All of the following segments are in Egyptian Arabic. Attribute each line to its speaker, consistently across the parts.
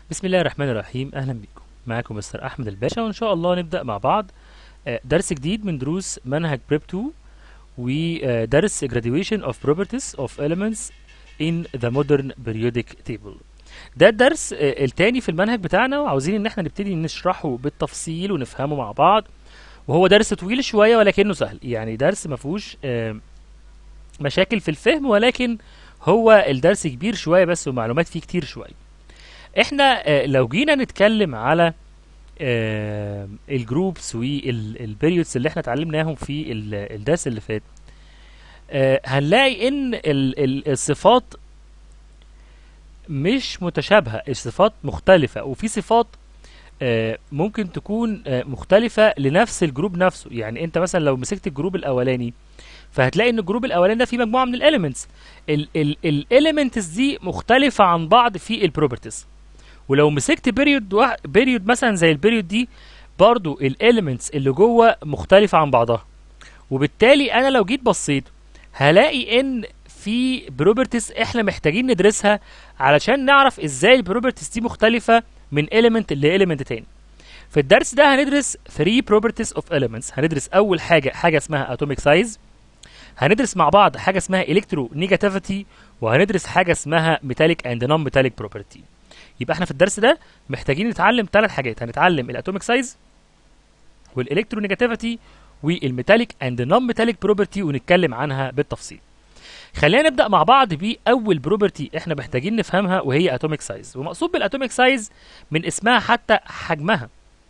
Speaker 1: بسم الله الرحمن الرحيم اهلا بكم معاكم مستر احمد الباشا وان شاء الله نبدا مع بعض آه، درس جديد من دروس منهج بريب 2 ودرس graduation of properties of elements in the modern periodic table ده الدرس آه، التاني في المنهج بتاعنا وعاوزين ان احنا نبتدي نشرحه بالتفصيل ونفهمه مع بعض وهو درس طويل شويه ولكنه سهل يعني درس ما فيهوش آه، مشاكل في الفهم ولكن هو الدرس كبير شويه بس ومعلومات فيه كتير شويه احنا آه، لو جينا نتكلم على آه، الجروبس والبيريودز اللي احنا اتعلمناهم في ال- الدرس اللي فات آه، هنلاقي ان ال- ال- الصفات مش متشابهة الصفات مختلفة وفي صفات آه، ممكن تكون آه، مختلفة لنفس الجروب نفسه يعني انت مثلا لو مسكت الجروب الاولاني فهتلاقي ان الجروب الاولاني ده فيه مجموعة من الاليمنتس الاليمنتس دي مختلفة عن بعض في البروبرتيز ولو مسكت بيريود واحد بيريود مثلا زي البيريود دي برضو الاليمنتس اللي جوه مختلفة عن بعضها وبالتالي انا لو جيت بصيت هلاقي ان في بروبرتيز احنا محتاجين ندرسها علشان نعرف ازاي البروبرتيز دي مختلفة من element ل element تاني في الدرس ده هندرس 3 properties of elements هندرس اول حاجة حاجة اسمها atomic size هندرس مع بعض حاجة اسمها electronegativity وهندرس حاجة اسمها metallic and non-metallic property يبقى احنا في الدرس ده محتاجين نتعلم ثلاث حاجات هنتعلم الاتوميك سايز والالكترونيجاتيفيتي والميتاليك اند نون ميتاليك بروبرتي ونتكلم عنها بالتفصيل خلينا نبدا مع بعض باول بروبرتي احنا محتاجين نفهمها وهي اتوميك سايز ومقصود بالاتوميك سايز من اسمها حتى حجمها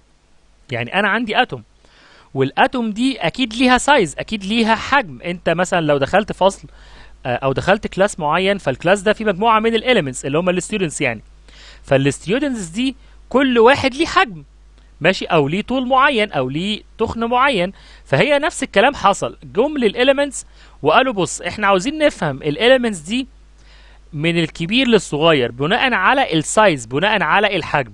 Speaker 1: يعني انا عندي اتوم والاتوم دي اكيد ليها سايز اكيد ليها حجم انت مثلا لو دخلت فصل آه، او دخلت كلاس معين فالكلاس ده فيه مجموعه من الاليمنتس اللي هم الستودنتس يعني فالستودنتس دي كل واحد ليه حجم ماشي او ليه طول معين او ليه تخن معين فهي نفس الكلام حصل جم للاليمنتس وقالوا بص احنا عاوزين نفهم الاليمنتس دي من الكبير للصغير بناء على السايز بناء على الحجم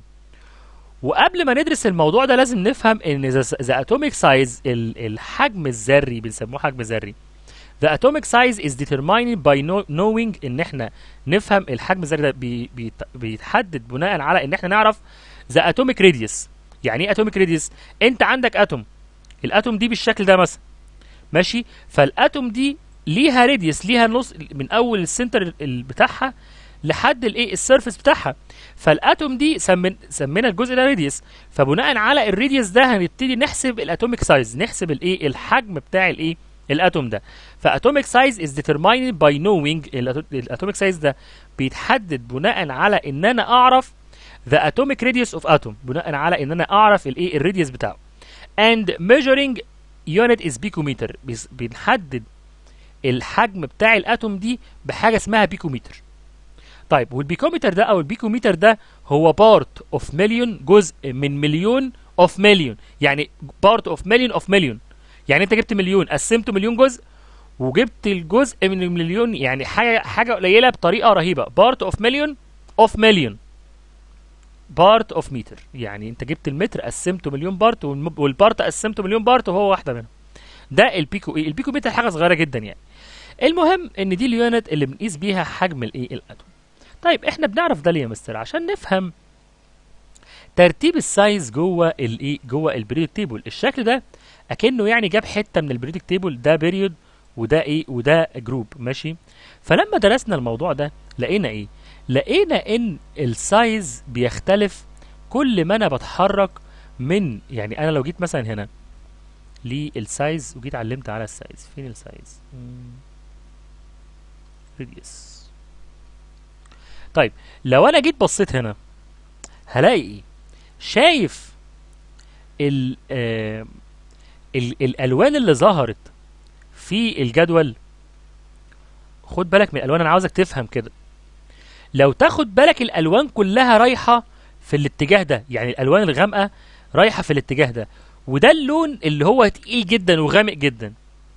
Speaker 1: وقبل ما ندرس الموضوع ده لازم نفهم ان ذا اتوميك سايز الحجم الذري بنسموه حجم ذري The atomic size is determined by know- knowing ان احنا نفهم الحجم الذري ده بي بيت- بيتحدد بناء على ان احنا نعرف the atomic radius يعني ايه atomic radius انت عندك اتوم الاتوم دي بالشكل ده مثلا ماشي فالاتوم دي ليها راديوس ليها نص من اول السنتر ال- بتاعها لحد الايه السيرفيس بتاعها فالاتوم دي سمن سمينا الجزء ده راديوس فبناء على الراديوس ده هنبتدي نحسب الاتوميك سايز نحسب الايه الحجم بتاع الايه الاتوم ده فاتوميك سايز از determined by knowing الاتوميك سايز ده بيتحدد بناء على ان انا اعرف the atomic radius of atom بناء على ان انا اعرف الايه الراديوس بتاعه and measuring unit is picometer بيس- بنحدد الحجم بتاع الاتوم دي بحاجه اسمها بيكومتر طيب والبيكومتر ده او البيكومتر ده هو بارت اوف مليون جزء من مليون اوف مليون يعني بارت اوف مليون اوف مليون يعني انت جبت مليون قسمته مليون جزء وجبت الجزء من المليون يعني حاجه حاجه قليله بطريقه رهيبه بارت اوف مليون اوف مليون بارت اوف متر يعني انت جبت المتر قسمته مليون بارت والم- والبارت قسمته مليون بارت وهو واحده منهم ده البيكو ايه البيكو متر حاجه صغيره جدا يعني المهم ان دي اليونت اللي بنقيس بيها حجم الايه الاتوم طيب احنا بنعرف ده ليه يا مستر عشان نفهم ترتيب السايز جوه الايه جوه البريود تيبل الشكل ده اكنه يعني جاب حته من البريودك تيبل ده بيريود وده ايه وده جروب ماشي فلما درسنا الموضوع ده لقينا ايه لقينا ان السايز بيختلف كل ما انا بتحرك من يعني انا لو جيت مثلا هنا للسايز وجيت علمت على السايز فين السايز ريديوس طيب لو انا جيت بصيت هنا هلاقي ايه شايف ال آه ال الالوان اللي ظهرت في الجدول خد بالك من الالوان انا عاوزك تفهم كده لو تاخد بالك الالوان كلها رايحه في الاتجاه ده يعني الالوان الغامقه رايحه في الاتجاه ده وده اللون اللي هو تقيل جدا وغامق جدا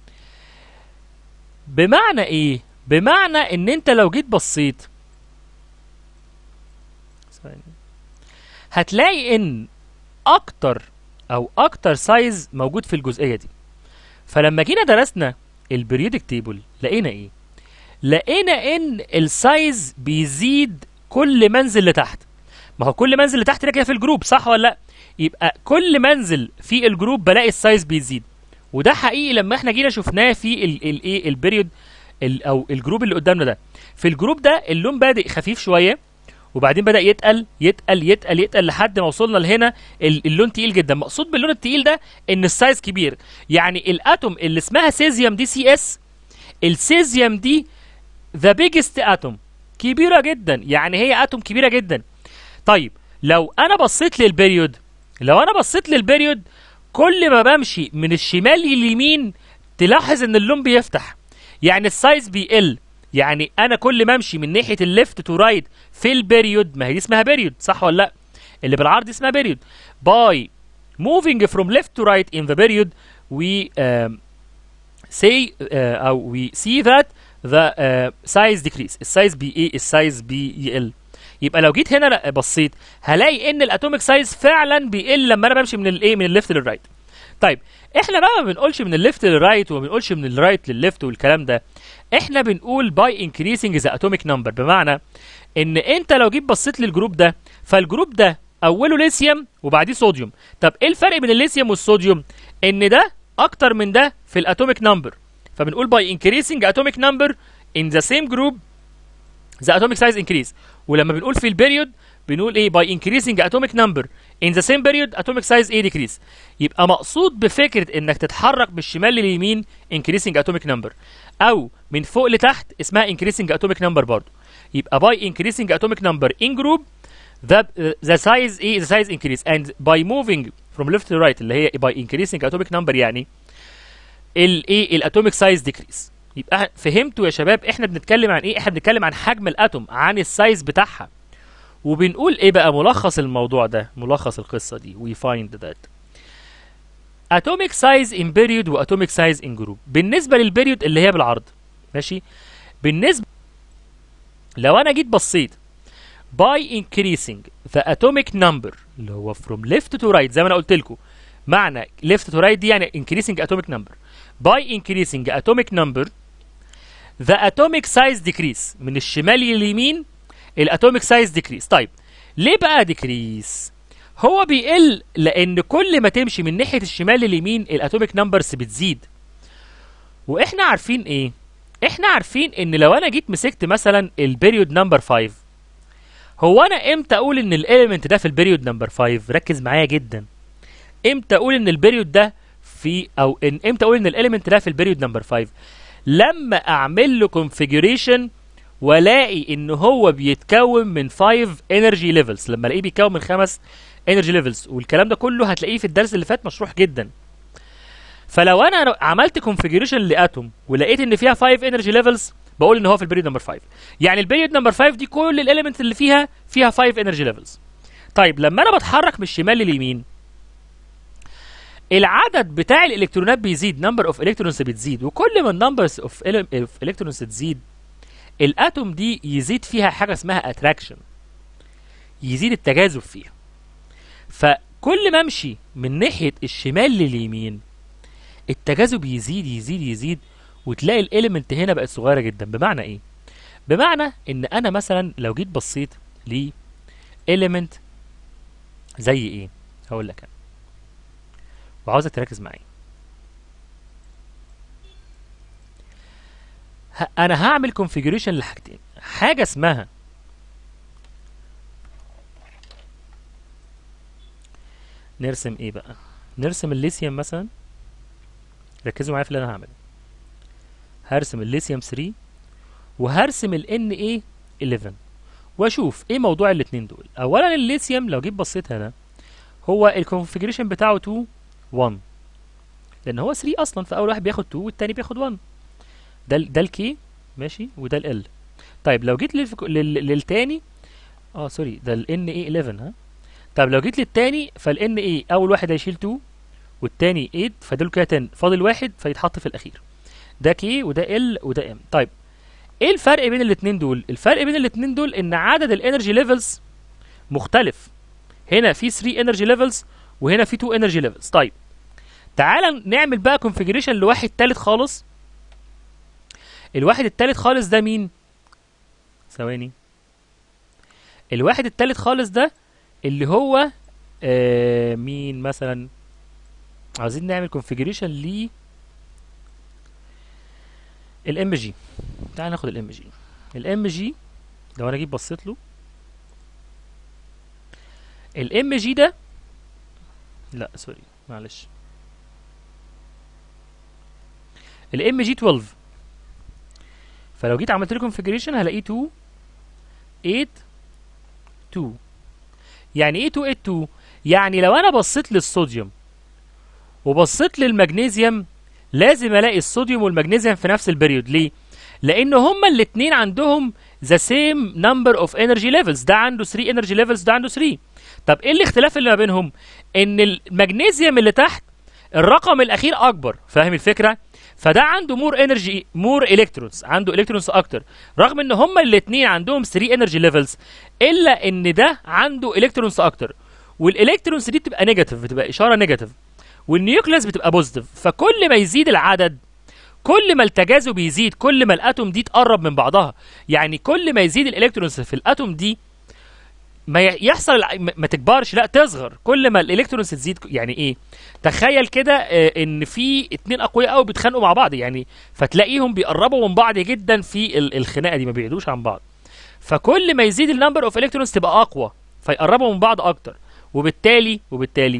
Speaker 1: بمعنى ايه بمعنى ان انت لو جيت بصيت ثواني. هتلاقي ان اكتر او اكتر سايز موجود في الجزئيه دي فلما جينا درسنا البريودك تيبل لقينا ايه لقينا ان السايز بيزيد كل منزل لتحت ما هو كل منزل اللي تحت ده كده في الجروب صح ولا لا يبقى كل منزل في الجروب بلاقي السايز بيزيد وده حقيقي لما احنا جينا شفناه في الايه البيريود او الجروب اللي قدامنا ده في الجروب ده اللون بادئ خفيف شويه وبعدين بدا يتقل يتقل يتقل يتقل لحد ما وصلنا لهنا اللون تقيل جدا مقصود باللون التقيل ده ان السايز كبير يعني الاتوم اللي اسمها سيزيوم دي سي اس السيزيوم دي ذا بيجست اتوم كبيره جدا يعني هي اتوم كبيره جدا طيب لو انا بصيت للبريود لو انا بصيت للبريود كل ما بمشي من الشمال لليمين تلاحظ ان اللون بيفتح يعني السايز بيقل يعني انا كل ما امشي من ناحيه الليفت تو رايت في البريود ما هي دي اسمها بريود صح ولا لا اللي بالعرض اسمها بريود باي moving from left to right in the period we um, say uh, او we see that the uh, size decrease السايز بي ايه السايز بيقل يبقى لو جيت هنا بصيت هلاقي ان الاتوميك سايز فعلا بيقل لما انا بمشي من الايه من الليفت للرايت طيب احنا بقى ما بنقولش من الليفت للرايت وما بنقولش من الرايت للليفت والكلام ده احنا بنقول باي انكريسنج ذا اتوميك نمبر بمعنى ان انت لو جيت بصيت للجروب ده فالجروب ده اوله ليثيوم وبعديه صوديوم طب ايه الفرق بين الليثيوم والصوديوم ان ده اكتر من ده في الاتوميك نمبر فبنقول باي انكريسنج اتوميك نمبر ان ذا سيم جروب ذا اتوميك سايز انكريز ولما بنقول في البيريود بنقول ايه باي انكريسنج اتوميك نمبر ان ذا سيم بيريود اتوميك سايز ايه ديكريز يبقى مقصود بفكره انك تتحرك من الشمال لليمين انكريسنج اتوميك نمبر او من فوق لتحت اسمها انكريسنج اتوميك نمبر برضه يبقى باي انكريسنج اتوميك نمبر ان جروب the the size ايه the size increase and by moving from left to right اللي هي by increasing atomic number يعني الايه الاتوميك سايز ديكريس يبقى فهمتوا يا شباب احنا بنتكلم عن ايه احنا بنتكلم عن حجم الاتوم عن السايز بتاعها وبنقول ايه بقى ملخص الموضوع ده ملخص القصه دي we find that atomic size in period و atomic size in group بالنسبه للبريود اللي هي بالعرض ماشي بالنسبه لو انا جيت بصيت by increasing the atomic number اللي هو from left to right زي ما انا قلت لكم معنى left to right دي يعني increasing atomic number by increasing atomic number the atomic size decrease من الشمال لليمين الاتوميك سايز ديكريس طيب ليه بقى ديكريس هو بيقل لان كل ما تمشي من ناحيه الشمال لليمين الاتوميك نمبرز بتزيد واحنا عارفين ايه احنا عارفين ان لو انا جيت مسكت مثلا البيريود نمبر 5 هو انا امتى اقول ان الاليمنت ده في البيريود نمبر 5 ركز معايا جدا امتى اقول ان البيريود ده في او ان امتى اقول ان الاليمنت ده في البيريود نمبر 5 لما اعمل له كونفيجريشن والاقي ان هو بيتكون من 5 انرجي ليفلز لما الاقيه بيتكون من خمس انرجي ليفلز والكلام ده كله هتلاقيه في الدرس اللي فات مشروح جدا فلو انا عملت كونفيجريشن لاتوم ولقيت ان فيها 5 انرجي ليفلز بقول ان هو في البريود نمبر 5 يعني البريود نمبر 5 دي كل الاليمنت اللي فيها فيها 5 انرجي ليفلز طيب لما انا بتحرك من الشمال لليمين العدد بتاع الالكترونات بيزيد نمبر اوف الكترونز بتزيد وكل ما النمبرز اوف الكترونز تزيد الاتوم دي يزيد فيها حاجه اسمها اتراكشن يزيد التجاذب فيها فكل ما امشي من ناحيه الشمال لليمين التجاذب يزيد يزيد يزيد وتلاقي الاليمنت هنا بقت صغيره جدا بمعنى ايه بمعنى ان انا مثلا لو جيت بصيت ل element زي ايه هقول لك انا وعاوزك تركز معايا انا هعمل كونفيجريشن لحاجتين حاجه اسمها نرسم ايه بقى نرسم الليثيوم مثلا ركزوا معايا في اللي انا هعمله هرسم الليثيوم 3 وهرسم ال Na 11 واشوف ايه موضوع الاتنين دول اولا الليثيوم لو جيت بصيت هنا هو الكونفيجريشن بتاعه 2 1 لان هو 3 اصلا فاول واحد بياخد 2 والتاني بياخد 1 ده ده الكي ماشي وده ال طيب لو جيت للفك... لل... للتاني اه سوري ده ال ان اي 11 ها طب لو جيت للتاني فالان اي اول واحد هيشيل 2 والتاني 8 فدول كده 10 فاضل واحد فيتحط في الاخير ده كي وده ال وده ام طيب ايه الفرق بين الاثنين دول الفرق بين الاثنين دول ان عدد الانرجي ليفلز مختلف هنا في 3 انرجي ليفلز وهنا في 2 انرجي ليفلز طيب تعال نعمل بقى كونفيجريشن لواحد تالت خالص الواحد التالت خالص ده مين ثواني الواحد التالت خالص ده اللي هو آه مين مثلا عايزين نعمل كونفيجريشن ل الام جي تعال ناخد الام جي الام جي لو انا جيت بصيت له الام جي ده لا سوري معلش الام جي 12 فلو جيت عملت له كونفيجريشن هلاقيه 2 8 2 يعني ايه 2 8 2 يعني لو انا بصيت للصوديوم وبصيت للمغنيسيوم لازم الاقي الصوديوم والمغنيسيوم في نفس البريود ليه لان هما الاثنين عندهم ذا سيم نمبر اوف انرجي ليفلز ده عنده 3 انرجي ليفلز ده عنده 3 طب ايه الاختلاف اللي ما بينهم ان المغنيسيوم اللي تحت الرقم الاخير اكبر فاهم الفكره فده عنده مور انرجي مور الكترونز عنده الكترونز اكتر رغم ان هما الاثنين عندهم 3 انرجي ليفلز الا ان ده عنده الكترونز اكتر والالكترونز دي بتبقى نيجاتيف بتبقى اشاره نيجاتيف والنيوكليس بتبقى بوزيتيف فكل ما يزيد العدد كل ما التجاذب يزيد كل ما الاتوم دي تقرب من بعضها يعني كل ما يزيد الالكترونز في الاتوم دي ما يحصل ما تكبرش لا تصغر كل ما الالكترونز تزيد يعني ايه تخيل كده آه ان في اتنين اقوياء قوي بيتخانقوا مع بعض يعني فتلاقيهم بيقربوا من بعض جدا في الخناقه دي ما بيبعدوش عن بعض فكل ما يزيد النمبر اوف الكترونز تبقى اقوى فيقربوا من بعض اكتر وبالتالي وبالتالي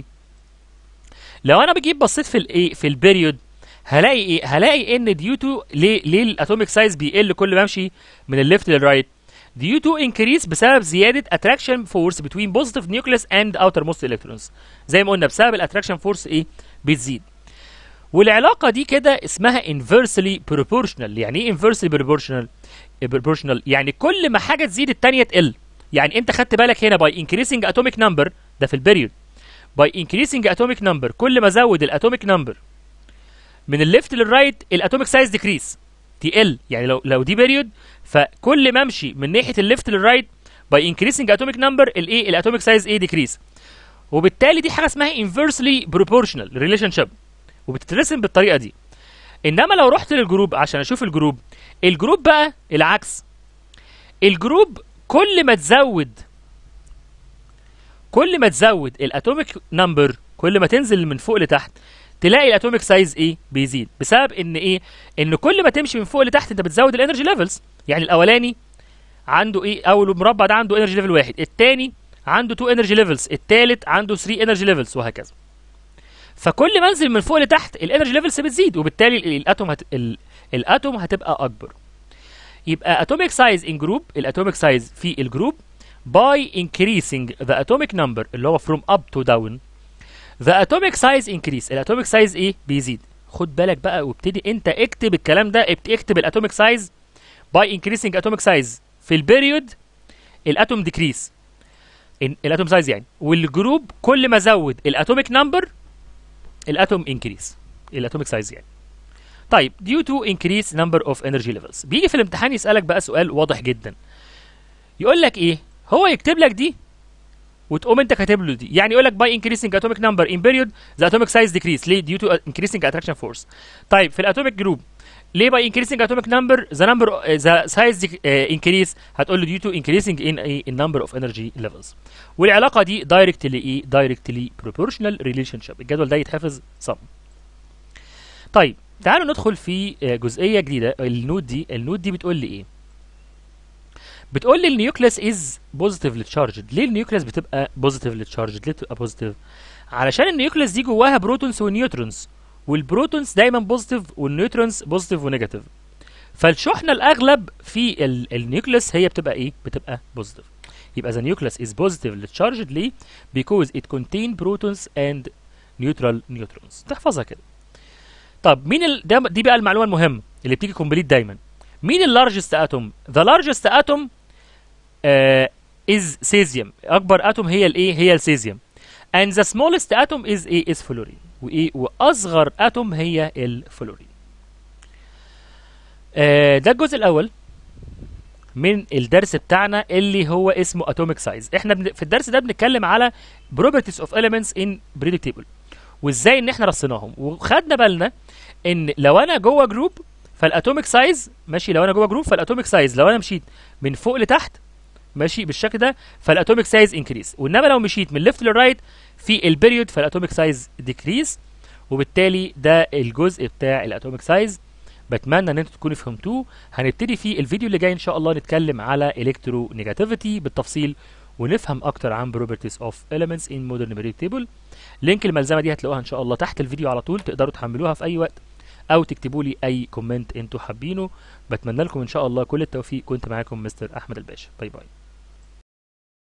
Speaker 1: لو انا بجيب بصيت في الايه في البيريود هلاقي ايه هلاقي ان ديو تو ليه ليه الاتوميك سايز بيقل كل ما امشي من الليفت للرايت due to increase بسبب زيادة attraction force between positive nucleus and outermost electrons زي ما قلنا بسبب الاتراكشن فورس ايه بتزيد والعلاقة دي كده اسمها inversely proportional يعني ايه inversely proportional proportional يعني كل ما حاجة تزيد التانية تقل يعني انت خدت بالك هنا by increasing atomic number ده في البريود by increasing atomic number كل ما زود الاتوميك نمبر من الليفت للرايت الاتوميك سايز ديكريس تقل يعني لو لو دي بيريود فكل ما امشي من ناحيه الليفت للرايت باي انكريسنج اتوميك نمبر الايه الاتوميك سايز ايه ديكريس وبالتالي دي حاجه اسمها انفرسلي بروبورشنال ريليشن شيب وبتترسم بالطريقه دي انما لو رحت للجروب عشان اشوف الجروب الجروب بقى العكس الجروب كل ما تزود كل ما تزود الاتوميك نمبر كل ما تنزل من فوق لتحت تلاقي الاتوميك سايز ايه بيزيد بسبب ان ايه ان كل ما تمشي من فوق لتحت انت بتزود الانرجي ليفلز يعني الاولاني عنده ايه اول مربع ده عنده انرجي ليفل واحد الثاني عنده 2 انرجي ليفلز الثالث عنده 3 انرجي ليفلز وهكذا فكل ما انزل من فوق لتحت الانرجي ليفلز بتزيد وبالتالي الاتوم هت... ال... الاتوم هتبقى اكبر يبقى atomic size in group الاتوميك سايز في الجروب by increasing the atomic number اللي هو from up to down the atomic size increase الاتوميك سايز ايه بيزيد خد بالك بقى وابتدي انت اكتب الكلام ده اكتب الاتوميك سايز by increasing atomic size في البيريود الاتوم ديكريس الاتوم سايز يعني والجروب كل ما زود الاتوميك نمبر الاتوم انكريس الاتوميك سايز يعني طيب due to increase number of energy levels بيجي في الامتحان يسألك بقى سؤال واضح جدا يقول لك ايه هو يكتب لك دي وتقوم انت كاتب له دي يعني يقول لك by increasing atomic number in period the atomic size decrease ليه due to increasing attraction force طيب في الاتوميك جروب ليه by increasing atomic number the number uh, the size uh, increase هتقول له due to increasing in a in number of energy levels والعلاقه دي directly ايه directly proportional relationship الجدول ده يتحفظ صم طيب تعالوا ندخل في جزئيه جديده النود دي النود دي بتقول لي ايه بتقول لي النيوكليس از بوزيتيفلي تشارجد ليه النيوكليس بتبقى بوزيتيفلي تشارجد ليه بتبقى بوزيتيف علشان النيوكليس دي جواها بروتونز ونيوترونز والبروتونز دايما بوزيتيف والنيوترونز بوزيتيف ونيجاتيف فالشحنه الاغلب في النيوكليس هي بتبقى ايه بتبقى بوزيتيف يبقى the nucleus is positively charged ليه because it contain protons and neutral neutrons تحفظها كده طب مين ال... ده دي بقى المعلومه المهمه اللي بتيجي كومبليت دايما مين اللارجست اتوم ذا لارجست اتوم از سيزيوم اكبر اتوم هي الايه هي السيزيوم and the smallest atom is ايه is فلورين وايه واصغر اتوم هي الفلورين آه ده الجزء الاول من الدرس بتاعنا اللي هو اسمه atomic size احنا بن... في الدرس ده بنتكلم على properties of elements in periodic table وازاي ان احنا رصيناهم وخدنا بالنا ان لو انا جوه جروب فالاتوميك سايز ماشي لو انا جوه جروب فالاتوميك سايز لو انا مشيت من فوق لتحت ماشي بالشكل ده فالاتوميك سايز انكريز وانما لو مشيت من ليفت للرايت في البيريود فالاتوميك سايز ديكريز وبالتالي ده الجزء بتاع الاتوميك سايز بتمنى ان انتوا تكونوا فهمتوه هنبتدي في الفيديو اللي جاي ان شاء الله نتكلم على الكترو نيجاتيفيتي بالتفصيل ونفهم اكتر عن properties of elements in modern periodic table لينك الملزمه دي هتلاقوها ان شاء الله تحت الفيديو على طول تقدروا تحملوها في اي وقت او تكتبوا لي اي كومنت انتوا حابينه بتمنى لكم ان شاء الله كل التوفيق كنت معاكم مستر احمد الباشا باي باي